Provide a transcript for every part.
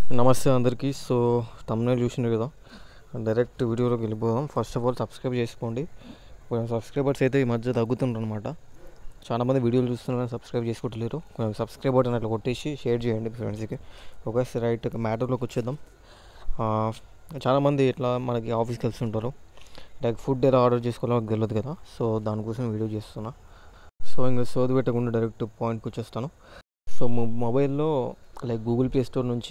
నమస్తే అందరికీ సో తమ్మునే చూసినారు కదా డైరెక్ట్ వీడియోలోకి వెళ్ళిపోదాం ఫస్ట్ ఆఫ్ ఆల్ సబ్స్క్రైబ్ చేసుకోండి కొంచెం సబ్స్క్రైబర్స్ అయితే ఈ మధ్య తగ్గుతుండ్రు అనమాట చాలామంది వీడియోలు చూస్తున్నారు సబ్స్క్రైబ్ చేసుకుంటలేరు కొంచెం సబ్స్క్రైబ్ బటన్ అట్లా కొట్టేసి షేర్ చేయండి మీ ఫ్రెండ్స్కి ఓకే రైట్ మ్యాటర్లోకి వచ్చేద్దాం ఆ, చాలామంది ఇట్లా మనకి ఆఫీస్కి వెళ్తుంటారు లైక్ ఫుడ్ ఎలా ఆర్డర్ చేసుకోవాలో నాకు తెలియదు కదా సో దానికోసం వీడియో చేస్తున్నా సో ఇంకా సోది పెట్టకుండా డైరెక్ట్ పాయింట్కి వచ్చేస్తాను సో మొ- మొబైల్లో లైక్ గూగుల్ ప్లే స్టోర్ నుంచి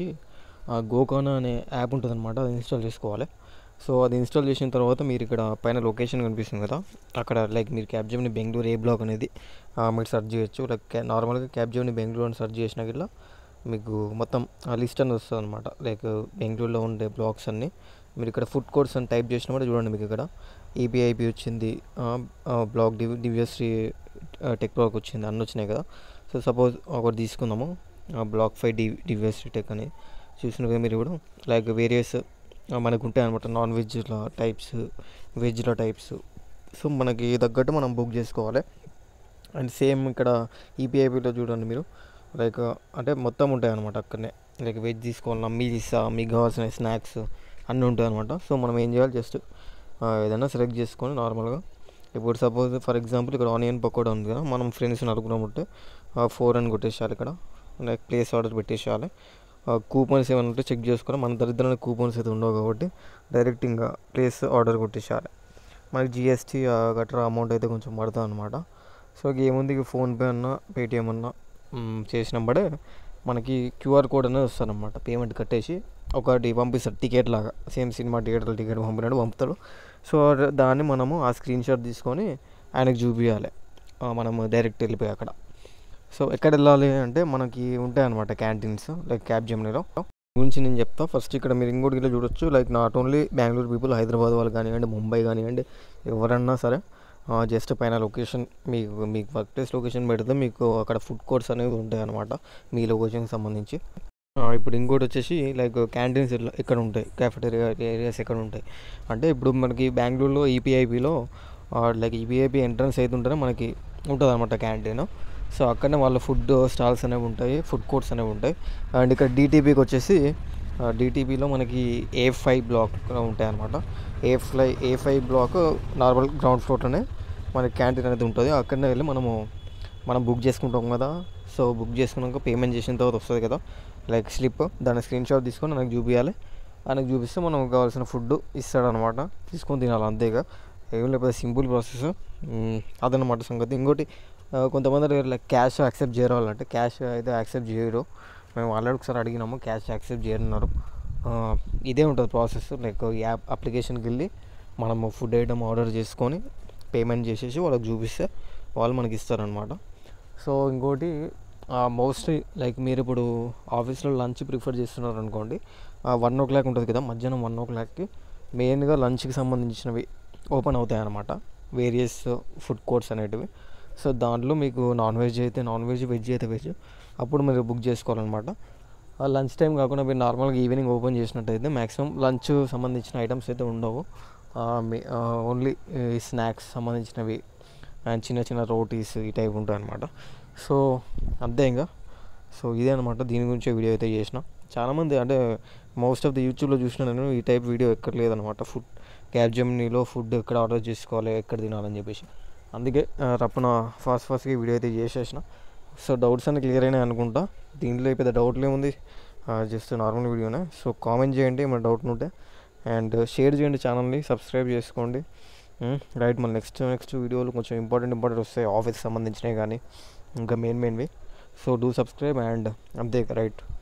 గోకానా అనే యాప్ ఉంటుంది అనమాట అది ఇన్స్టాల్ చేసుకోవాలి సో అది ఇన్స్టాల్ చేసిన తర్వాత మీరు ఇక్కడ పైన లొకేషన్ కనిపిస్తుంది కదా అక్కడ లైక్ మీరు Capgemini Bengaluru a block అనేది ఆ, మీరు సెర్చ్ చేయొచ్చు లైక్ క్యా- నార్మల్గా క్యాబ్ జమ్ని బెంగళూరు అని సెర్చ్ చేసినా ఇట్లా మీకు మొత్తం ఆ లిస్ట్ అని వస్తుంది అనమాట లైక్ బెంగళూరులో ఉండే బ్లాగ్స్ అన్నీ మీరు ఇక్కడ ఫుడ్ కోర్ట్స్ అని టైప్ చేసినా కూడా చూడండి మీకు ఇక్కడ ఈపీఐపి వచ్చింది బ్లాగ్ డివ్ డివిఎస్టీ టెక్ బ్లాగ్ వచ్చింది అన్నీ వచ్చినాయి కదా సో సపోజ్ ఒకటి తీసుకుందాము block five D DVST tech అని చూసినగా మీరు కూడా లైక్ వేరియస్ మనకు ఉంటాయి అనమాట నాన్ వెజ్లో టైప్స్ వెజ్లో టైప్స్ సో మనకి తగ్గట్టు మనం బుక్ చేసుకోవాలి అండ్ సేమ్ ఇక్కడ ఈపీఐపీలో చూడండి మీరు లైక్ అంటే మొత్తం ఉంటాయి అనమాట అక్కడనే లైక్ వెజ్ తీసుకోవాలన్నా మీల్స్ మీకు కావాల్సిన స్నాక్స్ అన్నీ ఉంటాయి అనమాట సో మనం ఏం చేయాలి జస్ట్ ఏదైనా సెలెక్ట్ చేసుకొని నార్మల్గా ఇప్పుడు సపోజ్ ఫర్ ఎగ్జాంపుల్ ఇక్కడ ఆనియన్ పకోడా ఉంది కదా మనం ఫ్రెండ్స్ నలుగురం ఉంటే ఫోర్ అని కొట్టేసేయాలి ఇక్కడ లైక్ ప్లేస్ ఆర్డర్ పెట్టేసేయాలి కూపన్స్ ఏమైనా ఉంటే చెక్ చేసుకొని మన దరిద్రానికి కూపన్స్ అయితే ఉండవు కాబట్టి డైరెక్ట్ ఇంకా ప్లేస్ ఆర్డర్ కొట్టేసేయాలి మనకి జిఎస్టీ గట్రా అమౌంట్ అయితే కొంచెం పడుతుంది అనమాట సో ఏముంది ఇక ఫోన్పే అన్నా పేటిఎం అన్నా మ్, చేసినప్పుడే మనకి క్యూఆర్ కోడ్ అనేది వస్తుంది అనమాట పేమెంట్ కట్టేసి ఒకటి పంపిస్తాడు టికెట్ లాగా సేమ్ సినిమా టికెట్ టికెట్ పంపినట్టు పంపుతాడు సో దాన్ని మనము ఆ స్క్రీన్ షాట్ తీసుకొని ఆయనకు చూపించాలి ఆ, మనము డైరెక్ట్ వెళ్ళిపోయి అక్కడ సో ఎక్కడ వెళ్ళాలి అంటే మనకి ఉంటాయి అనమాట క్యాంటీన్స్ లైక్ క్యాబ్ జమ్నీలో గురించి నేను చెప్తా ఫస్ట్ ఇక్కడ మీరు ఇంకోటి ఇట్లా చూడొచ్చు like not only Bengaluru people Hyderabad వాళ్ళు కానివ్వండి ముంబై కానివ్వండి ఎవరన్నా సరే జస్ట్ పైన లొకేషన్ మీకు మీకు వర్క్ ప్లేస్ లొకేషన్ పెడితే మీకు అక్కడ ఫుడ్ కోర్ట్స్ అనేవి ఉంటాయి అనమాట మీ లొకేషన్కి సంబంధించి ఆ, ఇప్పుడు ఇంకోటి వచ్చేసి లైక్ క్యాంటీన్స్ ఎక్కడ ఉంటాయి క్యాఫెటేరియా ఏరియాస్ ఎక్కడ ఉంటాయి అంటే ఇప్పుడు మనకి బెంగళూరులో ఈపీఐపిలో లైక్ ఈపీఐపి ఎంట్రన్స్ అయితే ఉంటేనే మనకి ఉంటుంది అనమాట క్యాంటీన్ సో అక్కడనే వాళ్ళ ఫుడ్ స్టాల్స్ అనేవి ఉంటాయి ఫుడ్ కోర్ట్స్ అనేవి ఉంటాయి అండ్ ఇక్కడ డిటీపీకి వచ్చేసి డిటీపీలో మనకి ఏ ఫైవ్ బ్లాక్ ఉంటాయి అనమాట ఏ ఫ్లై a five block normal ground ఫ్లోర్లోనే మనకి క్యాంటీన్ అనేది ఉంటుంది అక్కడనే వెళ్ళి మనము మనం బుక్ చేసుకుంటాం కదా సో బుక్ చేసుకున్నాక పేమెంట్ చేసిన తర్వాత వస్తుంది కదా లైక్ స్లిప్ దాని స్క్రీన్ షాట్ తీసుకొని నాకు చూపించాలి ఆయనకు చూపిస్తే మనం కావాల్సిన ఫుడ్ ఇస్తాడనమాట తీసుకొని తినాలి అంతేగా ఏం లేకపోతే సింపుల్ ప్రాసెస్ అదనమాట సంగతి ఇంకోటి ఆ, కొంతమంది దగ్గర లైక్ క్యాష్ యాక్సెప్ట్ చేయరు వాళ్ళు అంటే క్యాష్ అయితే యాక్సెప్ట్ చేయరు మేము ఆల్రెడీ ఒకసారి అడిగినాము క్యాష్ యాక్సెప్ట్ చేయరున్నారు ఆ, ఇదే ఉంటుంది ప్రాసెస్ లైక్ యాప్ అప్లికేషన్కి వెళ్ళి మనము ఫుడ్ ఐటమ్ ఆర్డర్ చేసుకొని పేమెంట్ చేసేసి వాళ్ళకి చూపిస్తే వాళ్ళు మనకి ఇస్తారనమాట సో ఇంకోటి మోస్ట్లీ లైక్ మీరు ఇప్పుడు ఆఫీస్లో లంచ్ ప్రిఫర్ చేస్తున్నారు అనుకోండి వన్ ఓ క్లాక్ ఉంటుంది కదా మధ్యాహ్నం వన్ ఓ క్లాక్కి మెయిన్గా లంచ్కి సంబంధించినవి ఓపెన్ అవుతాయి అన్నమాట వేరియస్ ఫుడ్ కోర్ట్స్ అనేటివి సో దాంట్లో మీకు నాన్ వెజ్ అయితే నాన్ వెజ్ వెజ్ అయితే వెజ్ అప్పుడు మీరు బుక్ చేసుకోవాలన్నమాట లంచ్ టైం కాకుండా మీరు నార్మల్గా ఈవినింగ్ ఓపెన్ చేసినట్టయితే మ్యాక్సిమం లంచ్ సంబంధించిన ఐటమ్స్ అయితే ఉండవు ఓన్లీ స్నాక్స్ సంబంధించినవి అండ్ చిన్న చిన్న రోటీస్ ఈ టైప్ ఉంటాయి అనమాట సో అంతే ఇంకా సో ఇదే అనమాట దీని గురించి వీడియో అయితే చేసిన చాలామంది అంటే మోస్ట్ ఆఫ్ ది యూట్యూబ్లో చూసిన నేను ఈ టైప్ వీడియో ఎక్కడ లేదనమాట ఫుడ్ క్యాబ్ జమ్నీలో ఫుడ్ ఎక్కడ ఆర్డర్ చేసుకోవాలి ఎక్కడ తినాలని చెప్పేసి అందుకే ఆ, రప్పున ఫాస్ట్ ఫాస్ట్గా వీడియో అయితే చేసేసిన సో డౌట్స్ అన్ని క్లియర్ అయినాయి అనుకుంటా దీంట్లో పెద్ద డౌట్లు ఏముంది జస్ట్ నార్మల్ వీడియోనే సో కామెంట్ చేయండి ఏమైనా డౌట్ ఉంటే అండ్ షేర్ చేయండి ఛానల్ని సబ్స్క్రైబ్ చేసుకోండి రైట్ మళ్ళీ నెక్స్ట్ నెక్స్ట్ వీడియోలు కొంచెం ఇంపార్టెంట్ ఇంపార్టెంట్ వస్తాయి ఆఫీస్ సంబంధించినవి కానీ ఇంకా మెయిన్ మెయిన్వి సో డూ సబ్స్క్రైబ్ అండ్ అంతే రైట్